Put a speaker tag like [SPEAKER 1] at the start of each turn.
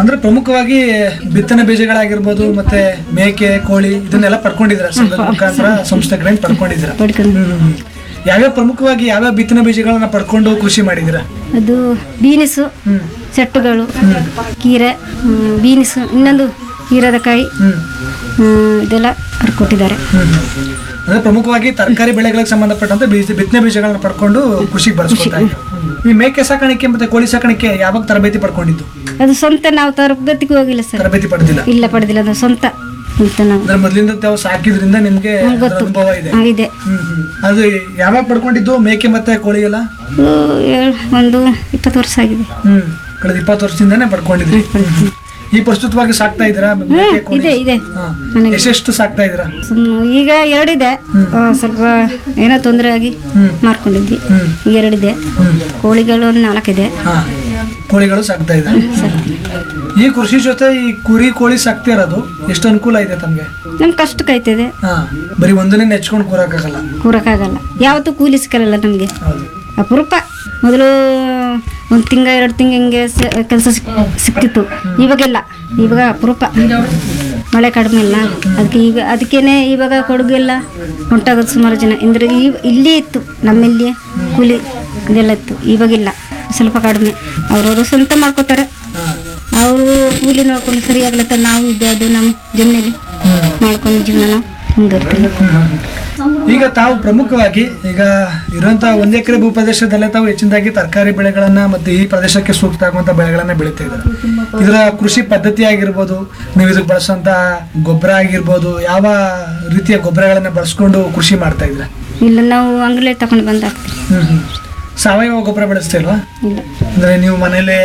[SPEAKER 1] ಅಂದ್ರೆ ಪ್ರಮುಖವಾಗಿ ಬಿತ್ತನೆ ಬೀಜಗಳಾಗಿರ್ಬೋದು ಮತ್ತೆ ಮೇಕೆ ಕೋಳಿ ಇದನ್ನೆಲ್ಲ ಪಡ್ಕೊಂಡಿದ್ರ ಸಂಘದ ಮುಖಾಂತರ ಸಂಸ್ಥೆ ಕಡೆಯಿಂದ ಪಡ್ಕೊಂಡಿದ್ರ
[SPEAKER 2] ಪಡ್ಕೊಂಡು
[SPEAKER 1] ಯಾವ್ಯಾವ ಪ್ರಮುಖವಾಗಿ ಯಾವ್ಯಾವ ಬಿತ್ತನೆ ಬೀಜಗಳನ್ನ ಪಡ್ಕೊಂಡು ಕೃಷಿ ಮಾಡಿದಿರ
[SPEAKER 2] ಅದು ಬೀನಿಸು
[SPEAKER 1] ಹ್ಮ್
[SPEAKER 2] ಸೆಟ್ಟುಗಳು ಕೀರೆ ಹ್ಮ್, ಬೀನಿಸು ಇನ್ನೊಂದು ಕೀರದ ಕಾಯಿ
[SPEAKER 1] ಹ್ಮ್
[SPEAKER 2] ಹ್ಮ್, ಇದೆಲ್ಲ ಕೊಟ್ಟಿದ್ದಾರೆ
[SPEAKER 1] ಹ್ಮ್. ಅಂದ್ರೆ ಪ್ರಮುಖವಾಗಿ ತರಕಾರಿ ಬೆಳೆಗಳಿಗೆ ಸಂಬಂಧಪಟ್ಟಂತೆ ಬೀಜ ಬಿತ್ತನೆ ಬೀಜಗಳನ್ನ ಪಡ್ಕೊಂಡು ಕೃಷಿಗೆ ಬಳಸ್ಕೊತಾ ಇದ್ರು ಈ ಮೇಕೆ ಸಾಕಾಣಿಕೆ ಮತ್ತೆ ಕೋಳಿ ಸಾಕಾಣಿಕೆ ಯಾವಾಗ ತರಬೇತಿ ಪಡ್ಕೊಂಡಿದ್ದು
[SPEAKER 2] ಅದು ಸ್ವಂತ ನಾವು ತರಬೇತಿಗೂ ಹೋಗಿಲ್ಲ ಸರ್
[SPEAKER 1] ತರಬೇತಿ ಪಡೆದಿಲ್ಲ
[SPEAKER 2] ಇಲ್ಲ ಪಡೆದಿಲ್ಲ ಅದು ಸ್ವಂತ ಅಂತ ನಾವು
[SPEAKER 1] ಅಂದ್ರೆ ಮೊದಲಿಂದ ತಾವು ಸಾಕಿದ್ರಿಂದ ನಿಮ್ಗೆ
[SPEAKER 2] ಹ್ಮ್,
[SPEAKER 1] ಅದರ
[SPEAKER 2] ಗೊತ್ತು.
[SPEAKER 1] ಅನುಭವ ಇದೆ
[SPEAKER 2] ಹಾ, ಇದೆ
[SPEAKER 1] ಹ್ಮ್ ಹ್ಮ್. ಅದು ಯಾವಾಗ ಪಡ್ಕೊಂಡಿದ್ದು ಮೇಕೆ ಮತ್ತೆ ಕೋಳಿ ಎಲ್ಲ
[SPEAKER 2] ಅದು ಏಳ್- ಒಂದು ಇಪ್ಪತ್ತು ವರ್ಷ ಆಗಿದೆ
[SPEAKER 1] ಹ್ಮ್ ಕಳೆದ ಇಪ್ಪತ್ತು ವರ್ಷದಿಂದಾನೇ ಪಡ್ಕೊಂಡಿದ್ರಿ ಹ್ಮ್. ಈ ಪ್ರಸ್ತುತವಾಗಿ ಸಾಕ್ತಾ ಇದ್ದೀರಾ ಮೇಕೆ ಕೋಳಿ
[SPEAKER 2] ಇದೆ ಇದೆ
[SPEAKER 1] ಹಾ.
[SPEAKER 2] ನನಗೆ.
[SPEAKER 1] ಎಷ್ಟೆಷ್ಟು ಸಾಕ್ತಾ ಇದ್ದೀರಾ
[SPEAKER 2] ಸುಮ್ನೆ ಈಗ ಎರಡಿದೆ ಆ, ಸ್ವಲ್ಪ ಏನೋ ತೊಂದರೆ ಆಗಿ
[SPEAKER 1] ಹ್ಮ್.
[SPEAKER 2] ಮಾರ್ಕೊಂಡಿದ್ವಿ
[SPEAKER 1] ಹ್ಮ್
[SPEAKER 2] ಈಗ ಎರಡಿದೆ
[SPEAKER 1] ಹ್ಮ್
[SPEAKER 2] ಕೋಳಿಗಳು ಒಂದು ನಾಲ್ಕಿದೆ
[SPEAKER 1] ಹಾ ಕೋಳಿಗಳು ಸಾಕ್ತಾ ಇದ್ದಾರೆ ಈ ಕೃಷಿ ಜೊತೆ ಈ ಕುರಿ ಕೋಳಿ ಸಾಕ್ತಾ ಇರೋದು ಎಷ್ಟು ಅನುಕೂಲ ಇದೆ ತಮ್ಗೆ
[SPEAKER 2] ನಮ್ ಕಷ್ಟಕ್ಕೆ ಆಯ್ತದೆ
[SPEAKER 1] ಹಾ ಬರೀ ಒಂದನ್ನೇ ನೆಚ್ಕೊಂಡು ಕೂರಕ್ಕಾಗಲ್ಲ
[SPEAKER 2] ಕೂರಕ್ಕಾಗಲ್ಲ ಯಾವತ್ತೂ ಕೂಲಿ ಸಿಕ್ಕಲ್ಲ ನಮಗೆ
[SPEAKER 1] ಹೌದು
[SPEAKER 2] ಅಪರೂಪ ಮೊದಲು ಒಂದು ತಿಂಗ ಎರಡು ತಿಂಗ ಹಿಂಗೆ ಕೆಲಸ ಸಿಕ್ತಿತ್ತು ಇವಾಗೆಲ್ಲ ಇವಾಗ ಅಪರೂಪ ಮಳೆ ಕಡಿಮೆ ಇಲ್ಲ ಅದಕ್ಕೆ ಈಗ ಅದಕ್ಕೇನೆ ಇವಾಗ ಕೊಡಗೆಲ್ಲ ಹೊಂಟಾಗೋದು ಸುಮಾರು ಜನ ಅಂದ್ರೆ ಈ ಇಲ್ಲಿ ಇತ್ತು ನಮ್ಮಲ್ಲಿ ಕೂಲಿ ಇದೆಲ್ಲ ಇತ್ತು ಇವಾಗಿಲ್ಲ ಸ್ವಲ್ಪ ಕಡಿಮೆ ಅವ್ರವರು ಸ್ವಂತ ಮಾಡ್ಕೋತಾರೆ
[SPEAKER 1] ಹಾ
[SPEAKER 2] ಅವರು ಕೂಲಿ ನೋಡ್ಕೊಂಡು ಸರಿಯಾಗ್ಲತ್ತ ನಾವು ಇದ್ದೆ ಅದು ನಮ್ಮ ಜಮೀನಲ್ಲಿ ಮಾಡ್ಕೊಂಡು ಜೀವನ ನಾವು ಮುಂದುವರ್ತೀವಿ
[SPEAKER 1] ಈಗ ತಾವು ಪ್ರಮುಖವಾಗಿ ಈಗ ಇರುವಂತ ಒಂದ್ ಎಕರೆ ಭೂಪ್ರದೇಶದಲ್ಲೇ ತಾವು ಹೆಚ್ಚಿನದಾಗಿ ತರಕಾರಿ ಬೆಳೆಗಳನ್ನ ಮತ್ತೆ ಈ ಪ್ರದೇಶಕ್ಕೆ ಸೂಕ್ತ ಆಗುವಂತ ಬೆಳೆಗಳನ್ನ ಬೆಳೀತಾ ಇದ್ದಾರೆ ಇದರ ಕೃಷಿ ಪದ್ಧತಿ ಆಗಿರ್ಬೋದು ನೀವು ಇದಕ್ಕೆ ಬಳಸುವಂತ ಗೊಬ್ಬರ ಆಗಿರ್ಬೋದು ಯಾವ ರೀತಿಯ ಗೊಬ್ಬರಗಳನ್ನ ಬಳಸ್ಕೊಂಡು ಕೃಷಿ ಮಾಡ್ತಾ ಇದ್ರ
[SPEAKER 2] ಇಲ್ಲ ನಾವು ಅಂಗಡಿ ತಗೊಂಡು ಬಂದು ಹಾಕ್ತೀವಿ
[SPEAKER 1] ಸಾವಯವ ಗೊಬ್ಬರ ಬಳಸ್ತಾ ಇಲ್ವಾ
[SPEAKER 2] ಇಲ್ಲ
[SPEAKER 1] ಅಂದ್ರೆ ನೀವು ಮನೇಲೆ